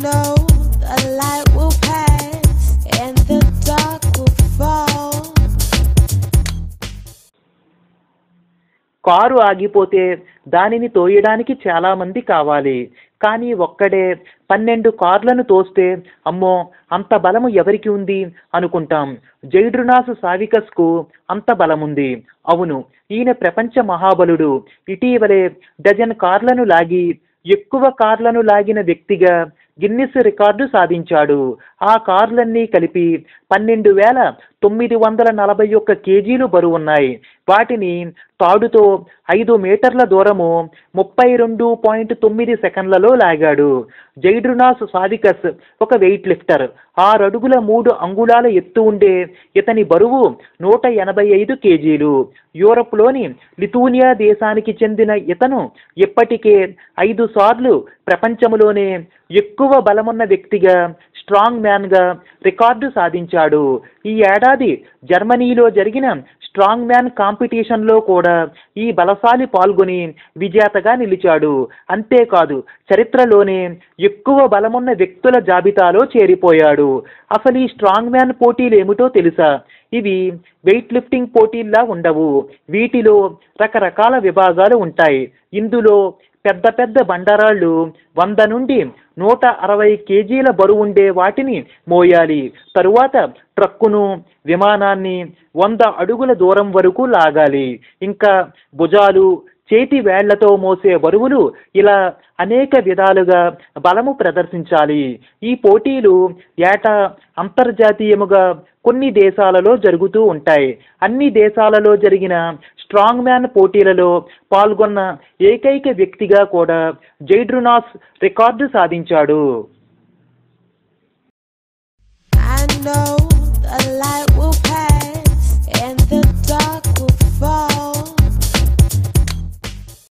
know the light will pass and the dark will fall. Car ఆగిపోతే దానిని తోయడానికి చాలా మంది కావాలి కానీ ఒక్కడే పన్నెండు కార్లను తోస్తే అమ్మో అంత బలము ఎవరికి ఉంది అనుకుంటాం జైడ్రునాసు సావికస్కు అంత బలముంది అవును ఈయన ప్రపంచ మహాబలుడు ఇటీవలే డజన్ కార్లను లాగి ఎక్కువ కార్లను లాగిన వ్యక్తిగా గిన్నిస్ రికార్డు సాధించాడు ఆ కార్లన్నీ కలిపి పన్నెండు వేల తొమ్మిది వందల నలభై ఒక్క కేజీలు బరువున్నాయి వాటిని తాడుతో ఐదు మీటర్ల దూరము ముప్పై రెండు పాయింట్ తొమ్మిది సెకండ్లలో లాగాడు జైడ్రునాస్ సాదికస్ ఒక వెయిట్ లిఫ్టర్ ఆరు అడుగుల మూడు అంగుళాల ఎత్తు ఉండే ఇతని బరువు నూట ఎనభై ఐదు కేజీలు యూరప్లోని లిథూనియా దేశానికి చెందిన ఇతను ఇప్పటికే ఐదు సార్లు ప్రపంచంలోనే ఎక్కువ బలమున్న వ్యక్తిగా స్ట్రాంగ్ మ్యాన్గా రికార్డు సాధించాడు ఈ ఏడాది జర్మనీలో జరిగిన స్ట్రాంగ్ మ్యాన్ కాంపిటీషన్లో కూడా ఈ బలశాలి పాల్గొని విజేతగా నిలిచాడు అంతేకాదు చరిత్రలోనే ఎక్కువ బలమున్న వ్యక్తుల జాబితాలో చేరిపోయాడు అసలు ఈ స్ట్రాంగ్ మ్యాన్ పోటీలు ఏమిటో తెలుసా ఇవి వెయిట్ లిఫ్టింగ్ పోటీల్లా ఉండవు వీటిలో రకరకాల విభాగాలు ఉంటాయి ఇందులో పెద్ద పెద్ద బండరాళ్ళు వంద నుండి నూట అరవై కేజీల బరువుండే వాటిని మోయాలి తరువాత ట్రక్కును విమానాన్ని వంద అడుగుల దూరం వరకు లాగాలి ఇంకా భుజాలు చేతి వేళ్లతో మోసే బరువులు ఇలా అనేక విధాలుగా బలము ప్రదర్శించాలి ఈ పోటీలు ఏటా అంతర్జాతీయముగా కొన్ని దేశాలలో జరుగుతూ ఉంటాయి అన్ని దేశాలలో జరిగిన స్ట్రాంగ్ మ్యాన్ పోటీలలో పాల్గొన్న ఏకైక వ్యక్తిగా కూడా జైడ్రునాస్ రికార్డు సాధించాడు I know